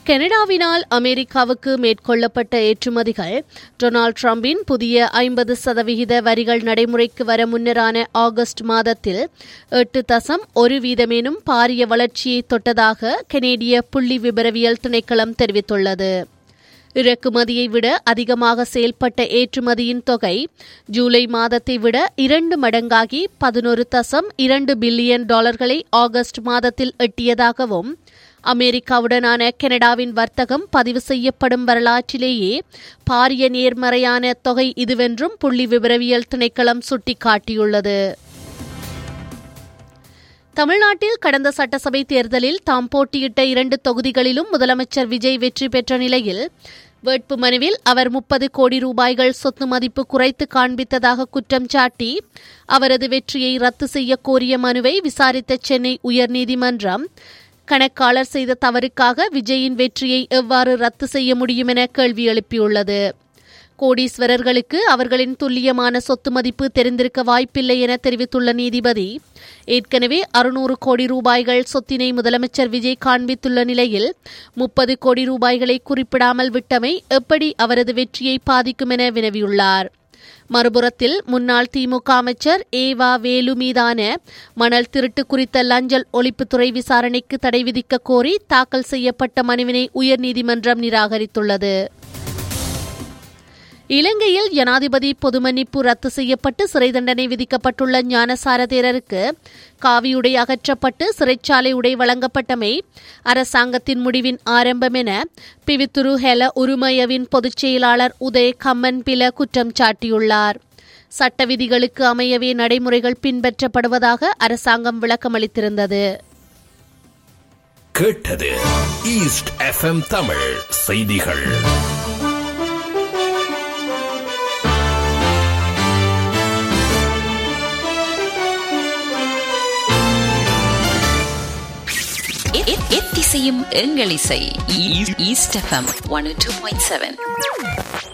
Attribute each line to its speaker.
Speaker 1: கனடாவினால் அமெரிக்காவுக்கு மேற்கொள்ளப்பட்ட ஏற்றுமதிகள் டொனால்ட் ட்ரம்பின் புதிய ஐம்பது சதவிகித வரிகள் நடைமுறைக்கு வர முன்னரான ஆகஸ்ட் மாதத்தில் எட்டு தசம் ஒரு வீதமேனும் பாரிய வளர்ச்சியை தொட்டதாக கனேடிய புள்ளி விபரவியல் திணைக்களம் தெரிவித்துள்ளது இறக்குமதியை விட அதிகமாக செயல்பட்ட ஏற்றுமதியின் தொகை ஜூலை மாதத்தை விட இரண்டு மடங்காகி பதினொரு தசம் இரண்டு பில்லியன் டாலர்களை ஆகஸ்ட் மாதத்தில் எட்டியதாகவும் அமெரிக்காவுடனான கனடாவின் வர்த்தகம் பதிவு செய்யப்படும் வரலாற்றிலேயே பாரிய நேர்மறையான தொகை இதுவென்றும் புள்ளி விபரவியல் திணைக்களம் சுட்டிக்காட்டியுள்ளது தமிழ்நாட்டில் கடந்த சட்டசபை தேர்தலில் தாம் போட்டியிட்ட இரண்டு தொகுதிகளிலும் முதலமைச்சர் விஜய் வெற்றி பெற்ற நிலையில் வேட்பு மனுவில் அவர் முப்பது கோடி ரூபாய்கள் சொத்து மதிப்பு குறைத்து காண்பித்ததாக குற்றம் சாட்டி அவரது வெற்றியை ரத்து செய்ய கோரிய மனுவை விசாரித்த சென்னை உயர்நீதிமன்றம் கணக்காளர் செய்த தவறுக்காக விஜயின் வெற்றியை எவ்வாறு ரத்து செய்ய முடியும் என கேள்வி எழுப்பியுள்ளது கோடீஸ்வரர்களுக்கு அவர்களின் துல்லியமான சொத்து மதிப்பு தெரிந்திருக்க வாய்ப்பில்லை என தெரிவித்துள்ள நீதிபதி ஏற்கனவே அறுநூறு கோடி ரூபாய்கள் சொத்தினை முதலமைச்சர் விஜய் காண்பித்துள்ள நிலையில் முப்பது கோடி ரூபாய்களை குறிப்பிடாமல் விட்டமை எப்படி அவரது வெற்றியை பாதிக்கும் என வினவியுள்ளார் மறுபுறத்தில் முன்னாள் திமுக அமைச்சர் ஏவா வேலு மீதான மணல் திருட்டு குறித்த லஞ்சல் ஒழிப்புத்துறை விசாரணைக்கு தடை விதிக்க கோரி தாக்கல் செய்யப்பட்ட மனுவினை உயர்நீதிமன்றம் நிராகரித்துள்ளது இலங்கையில் ஜனாதிபதி பொது மன்னிப்பு ரத்து செய்யப்பட்டு சிறை தண்டனை விதிக்கப்பட்டுள்ள ஞானசார தேரருக்கு காவியுடை அகற்றப்பட்டு சிறைச்சாலை உடை வழங்கப்பட்டமை அரசாங்கத்தின் முடிவின் ஆரம்பம் என பிவித்துரு ஹெல உருமயவின் பொதுச் செயலாளர் உதய கம்மன் பில குற்றம் சாட்டியுள்ளார் சட்ட விதிகளுக்கு அமையவே நடைமுறைகள் பின்பற்றப்படுவதாக அரசாங்கம் விளக்கமளித்திருந்தது
Speaker 2: கேட்டது ஈஸ்ட் எஃப்எம் தமிழ் செய்திகள்
Speaker 3: எத்திசையும் எங்கள் இசை east FM one two point seven